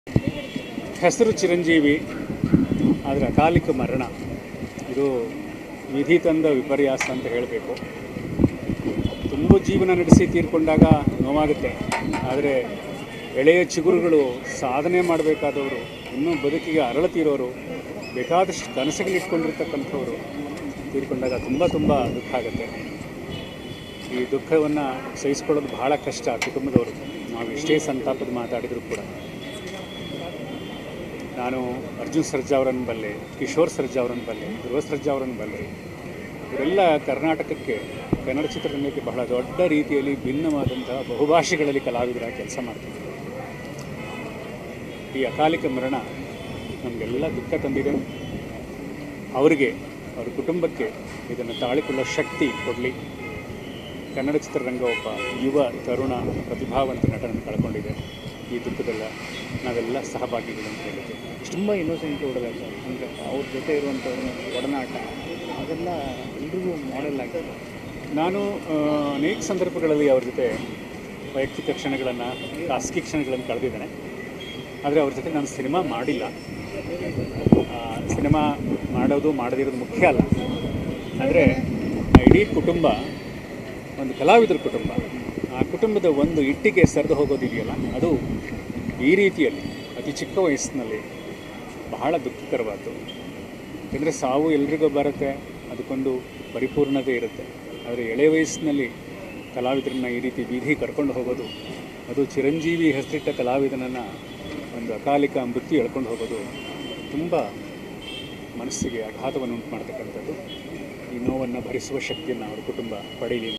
ಹೆಸರು ಚಿರಂಜೀವಿ ಆದರೆ ಅಕಾಲಿಕ ಮರಣ ಇದು ವಿಧಿ ತಂದ ವಿಪರ್ಯಾಸ ಅಂತ ಹೇಳಬೇಕು ತುಂಬ ಜೀವನ ನಡೆಸಿ ತೀರ್ಕೊಂಡಾಗ ನೋವಾಗುತ್ತೆ ಆದರೆ ಎಳೆಯ ಚಿಗುರುಗಳು ಸಾಧನೆ ಮಾಡಬೇಕಾದವರು ಇನ್ನೂ ಬದುಕಿಗೆ ಅರಳತೀರೋರು ಬೇಕಾದಷ್ಟು ಕನಸುಗಳಿಟ್ಕೊಂಡಿರ್ತಕ್ಕಂಥವ್ರು ತೀರ್ಕೊಂಡಾಗ ತುಂಬ ತುಂಬ ದುಃಖ ಆಗುತ್ತೆ ಈ ದುಃಖವನ್ನು ಸಹಿಸ್ಕೊಳ್ಳೋದು ಬಹಳ ಕಷ್ಟ ಕುಟುಂಬದವರು ನಾವು ಎಷ್ಟೇ ಸಂತಾಪದ ಮಾತಾಡಿದರೂ ಕೂಡ ನಾನು ಅರ್ಜುನ್ ಸರ್ಜಾ ಅವರನ್ನು ಬಲ್ಲೆ ಕಿಶೋರ್ ಸರ್ಜಾ ಅವರನ್ನು ಬಲ್ಲೆ ಧ್ರುವ ಸರ್ಜಾ ಅವರನ್ನು ಬಲ್ಲೆ ಇವರೆಲ್ಲ ಕರ್ನಾಟಕಕ್ಕೆ ಕನ್ನಡ ಚಿತ್ರರಂಗಕ್ಕೆ ಬಹಳ ದೊಡ್ಡ ರೀತಿಯಲ್ಲಿ ಭಿನ್ನವಾದಂತಹ ಬಹುಭಾಷೆಗಳಲ್ಲಿ ಕಲಾವಿದರಾಗಿ ಕೆಲಸ ಮಾಡ್ತಾರೆ ಈ ಅಕಾಲಿಕ ಮರಣ ನಮಗೆಲ್ಲ ದುಃಖ ತಂದಿದೆ ಅವರಿಗೆ ಅವರ ಕುಟುಂಬಕ್ಕೆ ಇದನ್ನು ತಾಳಿಕೊಳ್ಳೋ ಶಕ್ತಿ ಕೊಡಲಿ ಕನ್ನಡ ಚಿತ್ರರಂಗ ಒಬ್ಬ ಯುವ ತರುಣ ಪ್ರತಿಭಾವಂತ ನಟನನ್ನು ಕಳ್ಕೊಂಡಿದೆ ಈ ದುಃಖದಲ್ಲ ನಾವೆಲ್ಲ ಸಹಭಾಗಿಗಳು ಅಂತ ಹೇಳಿದ್ದೆ ತುಂಬ ಇನ್ನೋಸೆಂಟ್ ಹುಡುಗ ಸರ್ ಅಂದರೆ ಅವ್ರ ಜೊತೆ ಇರುವಂಥವ್ರ ಒಡನಾಟ ಅದೆಲ್ಲ ಎಲ್ರಿಗೂ ಮಾಡೆಲ್ ಆಗಿದೆ ನಾನು ಆ, ಅನೇಕ ಸಂದರ್ಭಗಳಲ್ಲಿ ಅವ್ರ ಜೊತೆ ವೈಯಕ್ತಿಕ ಕ್ಷಣಗಳನ್ನು ಖಾಸಗಿ ಕ್ಷಣಗಳನ್ನು ಕಳೆದಿದ್ದೇನೆ ಆದರೆ ಅವ್ರ ಜೊತೆ ನಾನು ಸಿನಿಮಾ ಮಾಡಿಲ್ಲ ಆ, ಸಿನಿಮಾ ಮಾಡೋದು ಮಾಡದಿರೋದು ಮುಖ್ಯ ಅಲ್ಲ ಅಂದರೆ ಇಡೀ ಕುಟುಂಬ ಒಂದು ಕಲಾವಿದರ ಕುಟುಂಬ ಆ ಕುಟುಂಬದ ಒಂದು ಇಟ್ಟಿಗೆ ಸರಿದು ಹೋಗೋದಿದೆಯಲ್ಲ ಅದು ಈ ರೀತಿಯಲ್ಲಿ ಅತಿ ಚಿಕ್ಕ ವಯಸ್ಸಿನಲ್ಲಿ ಬಹಳ ದುಃಖಕರವಾದ್ದು ಯಾಕೆಂದರೆ ಸಾವು ಎಲ್ರಿಗೂ ಬರುತ್ತೆ ಅದಕ್ಕೊಂದು ಪರಿಪೂರ್ಣತೆ ಇರುತ್ತೆ ಆದರೆ ಎಳೆ ವಯಸ್ಸಿನಲ್ಲಿ ಕಲಾವಿದರನ್ನ ಈ ರೀತಿ ಬೀದಿ ಕರ್ಕೊಂಡು ಹೋಗೋದು ಅದು ಚಿರಂಜೀವಿ ಹೆಸರಿಟ್ಟ ಕಲಾವಿದನನ್ನು ಒಂದು ಅಕಾಲಿಕ ಮೃತ್ಯು ಎಳ್ಕೊಂಡು ಹೋಗೋದು ತುಂಬ ಮನಸ್ಸಿಗೆ ಆಘಾತವನ್ನು ಉಂಟು ಮಾಡ್ತಕ್ಕಂಥದ್ದು ಈ ನೋವನ್ನು ಭರಿಸುವ ಶಕ್ತಿಯನ್ನು ಅವರ ಕುಟುಂಬ ಪಡೆಯಲಿ